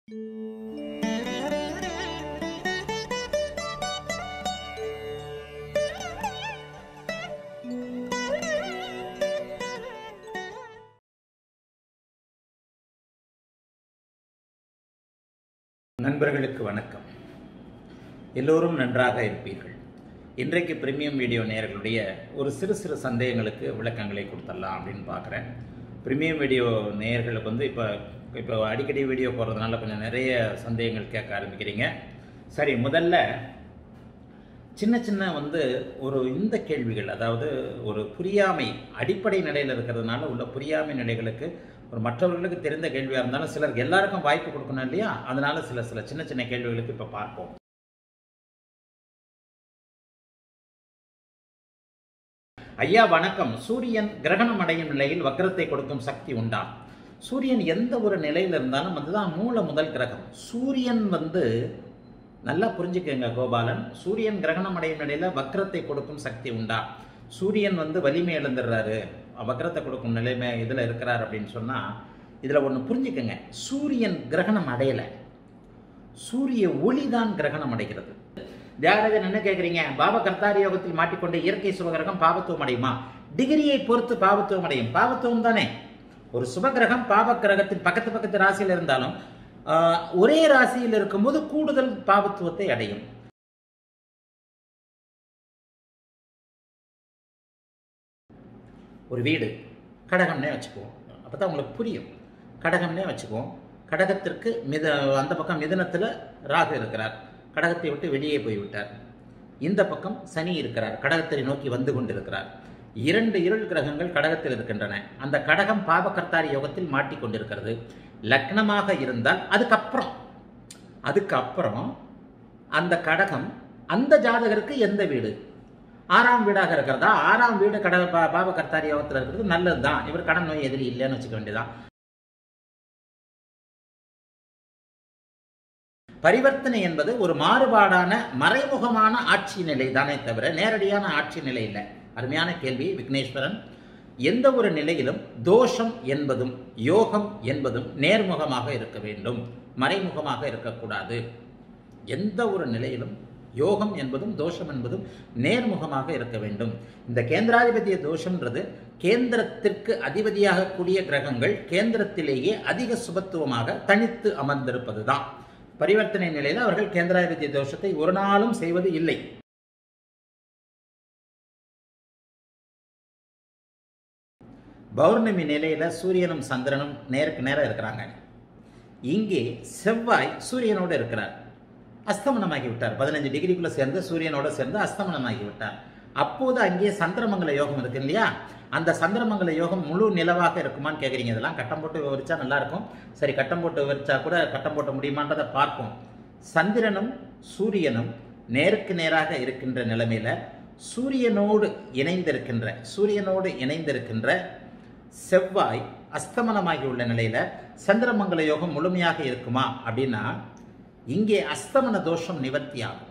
நண்பர்களுக்கு வணக்கம் எல்லோரும் நன்றாக இருப்பீர்கள் இன்றைக்கு பிரீமியம் வீடியோ நேயர்களுடைய ஒரு சிறு சிறு சந்தேகங்களுக்கு விளக்கங்களை கொடுத்துடலாம் அப்படின்னு பார்க்குறேன் பிரீமியம் வீடியோ நேயர்களுக்கு வந்து இப்போ இப்போ அடிக்கடி வீடியோ போடுறதுனால கொஞ்சம் நிறைய சந்தேகங்கள் கேட்க ஆரம்பிக்கிறீங்க சரி முதல்ல சின்ன சின்ன வந்து ஒரு இந்த கேள்விகள் அதாவது ஒரு புரியாமை அடிப்படை நிலையில் இருக்கிறதுனால உள்ள புரியாமை நிலைகளுக்கு ஒரு மற்றவர்களுக்கு தெரிந்த கேள்வியாக இருந்தாலும் சிலருக்கு எல்லாருக்கும் வாய்ப்பு கொடுக்கணும் இல்லையா அதனால சில சில சின்ன சின்ன கேள்விகளுக்கு இப்போ பார்ப்போம் ஐயா வணக்கம் சூரியன் கிரகணம் அடையும் நிலையில் வக்ரத்தை கொடுக்கும் சக்தி உண்டா சூரியன் எந்த ஒரு நிலையில் இருந்தாலும் அதுதான் மூல முதல் கிரகம் சூரியன் வந்து நல்லா புரிஞ்சுக்கங்க கோபாலன் சூரியன் கிரகணம் அடையும் நிலையில வக்ரத்தை கொடுக்கும் சக்தி உண்டா சூரியன் வந்து வலிமை இழந்துடுறாரு வக்ரத்தை கொடுக்கும் நிலைமை இதில் இருக்கிறார் அப்படின்னு சொன்னால் இதில் ஒன்று புரிஞ்சுக்கங்க சூரியன் கிரகணம் அடையலை சூரிய ஒளி தான் கிரகணம் அடைகிறது தியாகராஜன் என்ன கேட்குறீங்க பாப கர்த்தாரி யோகத்தில் மாட்டிக்கொண்ட இயற்கை சுபகிரகம் பாவத்துவம் அடையுமா டிகிரியை பொறுத்து பாவத்துவம் அடையும் பாவத்துவம் தானே ஒரு சுபகிரகம் பாவ கிரகத்தின் பக்கத்து பக்கத்து ராசியில் இருந்தாலும் ஆஹ், ஒரே ராசியில் இருக்கும்போது கூடுதல் பாவத்துவத்தை அடையும் ஒரு வீடு கடகம்னே வச்சுக்குவோம் அப்போ தான் உங்களுக்கு புரியும் கடகம்னே வச்சுக்குவோம் கடகத்திற்கு மித அந்த பக்கம் மிதனத்தில் ராகு இருக்கிறார் கடகத்தை விட்டு வெளியே போய்விட்டார் இந்த பக்கம் சனி இருக்கிறார் கடகத்தை நோக்கி வந்து கொண்டிருக்கிறார் இரண்டு இருள் கிரகங்கள் கடகத்தில் இருக்கின்றன அந்த கடகம் பாவகர்த்தாரி யோகத்தில் மாட்டிக்கொண்டிருக்கிறது லக்னமாக இருந்தால் அதுக்கப்புறம் அதுக்கப்புறம் அந்த கடகம் அந்த ஜாதகருக்கு எந்த வீடு ஆறாம் வீடாக இருக்கிறதா ஆறாம் வீடு கட பா- பாவகர்த்தாரி யோகத்தில் இருக்கிறது நல்லது தான் இவர் கடன் நோய் எதிரி இல்லைன்னு வச்சுக்க வேண்டியதான் பரிவர்த்தனை என்பது ஒரு மாறுபாடான மறைமுகமான ஆட்சி நிலை தானே தவிர நேரடியான ஆட்சி நிலை இல்லை அருமையான கேள்வி விக்னேஸ்வரன் எந்த ஒரு நிலையிலும் தோஷம் என்பதும் யோகம் என்பதும் நேர்முகமாக இருக்க வேண்டும் மறைமுகமாக இருக்கக்கூடாது எந்த ஒரு நிலையிலும் யோகம் என்பதும் தோஷம் என்பதும் நேர்முகமாக இருக்க வேண்டும் இந்த கேந்திராதிபத்திய தோஷம்ன்றது கேந்திரத்திற்கு அதிபதியாக கூடிய கிரகங்கள் கேந்திரத்திலேயே அதிக சுபத்துவமாக தனித்து அமர்ந்திருப்பது தான் பரிவர்த்தனை நிலையில் அவர்கள் கேந்திராதிபத்திய தோஷத்தை ஒரு நாளும் செய்வது இல்லை பௌர்ணமி நிலையில சூரியனும் சந்திரனும் நேருக்கு நேரம் இருக்கிறாங்க இங்கே செவ்வாய் சூரியனோடு இருக்கிறார் அஸ்தமனமாகி விட்டார் பதினஞ்சு டிகிரிக்குள்ள சேர்ந்து சூரியனோட சேர்ந்து அஸ்தமனமாகி விட்டார் அப்போது அங்கே சந்திரமங்கல யோகம் இருக்கு இல்லையா அந்த சந்திரமங்கல யோகம் முழு நிலவாக இருக்குமான்னு கேட்குறீங்க இதெல்லாம் கட்டம் போட்டு விவரிச்சா நல்லா இருக்கும் சரி கட்டம் போட்டு விவரிச்சா கூட கட்டம் போட்ட முடியுமான்றதை பார்ப்போம் சந்திரனும் சூரியனும் நேருக்கு நேராக இருக்கின்ற நிலைமையில சூரியனோடு இணைந்திருக்கின்ற சூரியனோடு இணைந்திருக்கின்ற செவ்வாய் அஸ்தமனமாகி உள்ள நிலையில சந்திரமங்கல யோகம் முழுமையாக இருக்குமா அப்படின்னா இங்கே அஸ்தமன தோஷம் நிவர்த்தி ஆகும்